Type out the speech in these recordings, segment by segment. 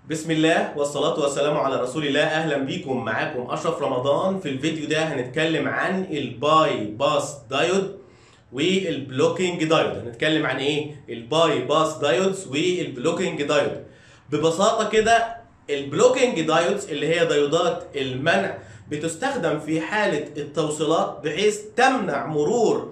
بسم الله والصلاة والسلام على رسول الله أهلا بيكم معاكم أشرف رمضان في الفيديو ده هنتكلم عن الباي باس دايود والبلوكينج دايود هنتكلم عن ايه الباي باس دايودز والبلوكينج دايود ببساطة كده البلوكينج دايودز اللي هي دايودات المنع بتستخدم في حالة التوصيلات بحيث تمنع مرور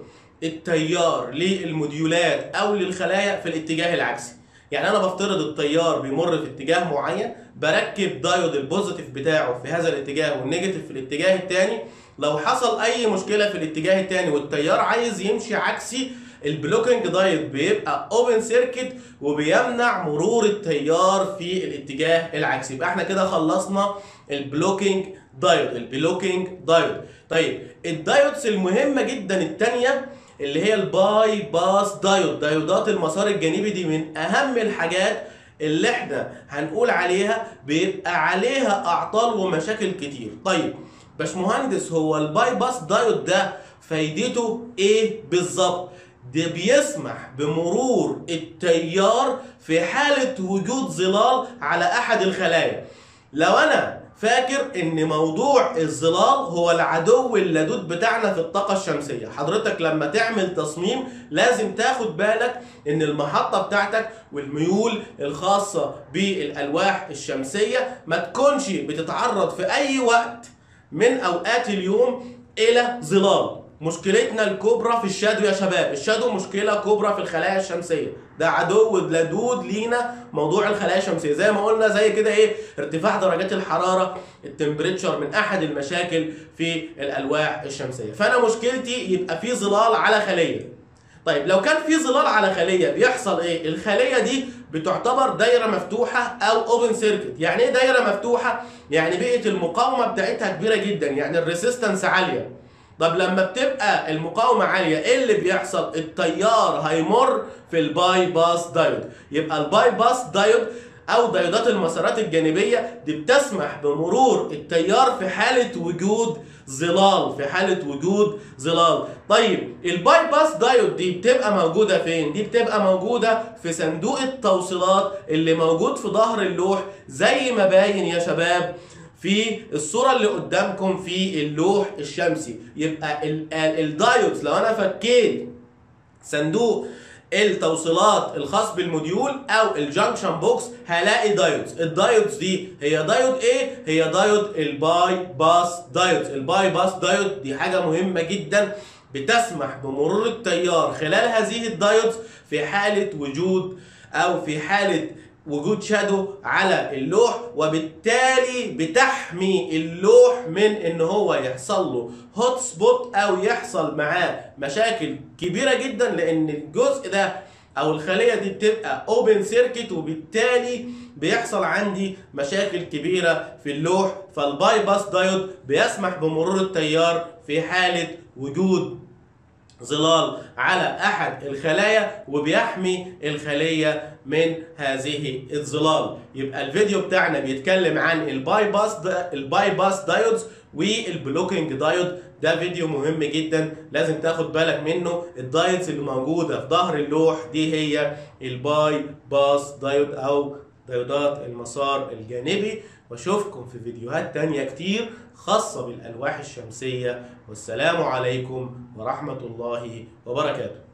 التيار للموديولات او للخلايا في الاتجاه العكسي يعني انا بفترض التيار بيمر في اتجاه معين بركب دايود البوزيتيف بتاعه في هذا الاتجاه والنيجاتيف في الاتجاه الثاني لو حصل اي مشكله في الاتجاه الثاني والتيار عايز يمشي عكسي البلوكينج دايود بيبقى اوبن سيركت وبيمنع مرور التيار في الاتجاه العكسي يبقى احنا كده خلصنا البلوكينج دايود البلوكينج دايود طيب الدايودز المهمه جدا الثانيه اللي هي الباي باس دايود دايودات المسار الجانبي دي من اهم الحاجات اللي احنا هنقول عليها بيبقى عليها اعطال ومشاكل كتير طيب باشمهندس هو الباي باس دايود ده فايدته ايه بالظبط ده بيسمح بمرور التيار في حالة وجود ظلال على احد الخلايا لو انا فاكر ان موضوع الظلال هو العدو اللدود بتاعنا في الطاقة الشمسية حضرتك لما تعمل تصميم لازم تاخد بالك ان المحطة بتاعتك والميول الخاصة بالالواح الشمسية ما تكونش بتتعرض في اي وقت من اوقات اليوم الى ظلال مشكلتنا الكبرى في الشادو يا شباب الشادو مشكله كبرى في الخلايا الشمسيه ده عدو لدود لينا موضوع الخلايا الشمسيه زي ما قلنا زي كده ايه ارتفاع درجات الحراره التمبريتشر من احد المشاكل في الالواح الشمسيه فانا مشكلتي يبقى في ظلال على خليه طيب لو كان في ظلال على خليه بيحصل ايه الخليه دي بتعتبر دايره مفتوحه او اوبن سيركت يعني ايه دايره مفتوحه يعني بقيه المقاومه بتاعتها كبيره جدا يعني الريسيستنس عاليه طب لما بتبقى المقاومة عالية ايه اللي بيحصل؟ التيار هيمر في الباي باس دايود يبقى الباي باس دايود او دايودات المسارات الجانبية دي بتسمح بمرور التيار في حالة وجود ظلال في حالة وجود ظلال طيب الباي باس دايود دي بتبقى موجودة فين؟ دي بتبقى موجودة في صندوق التوصيلات اللي موجود في ظهر اللوح زي ما باين يا شباب في الصوره اللي قدامكم في اللوح الشمسي يبقى الدايودز لو انا فكيت صندوق التوصيلات الخاص بالموديول او الجنكشن بوكس هلاقي دايودز الدايودز دي هي دايود ايه هي دايود الباي باس دايودز الباي باس دايود دي حاجه مهمه جدا بتسمح بمرور التيار خلال هذه الدايودز في حاله وجود او في حاله وجود شادو على اللوح وبالتالي بتحمي اللوح من ان هو يحصل له هوت سبوت او يحصل معاه مشاكل كبيره جدا لان الجزء ده او الخليه دي بتبقى اوبن سيركت وبالتالي بيحصل عندي مشاكل كبيره في اللوح فالباي باس دايود بيسمح بمرور التيار في حاله وجود ظلال على احد الخلايا وبيحمي الخليه من هذه الظلال يبقى الفيديو بتاعنا بيتكلم عن الباي باس دا الباي باس دايودز والبلوكينج دايود ده فيديو مهم جدا لازم تاخد بالك منه الدايودز اللي موجوده في ظهر اللوح دي هي الباي باس دايود او دايودات المسار الجانبي واشوفكم في فيديوهات تانية كتير خاصة بالألواح الشمسية والسلام عليكم ورحمة الله وبركاته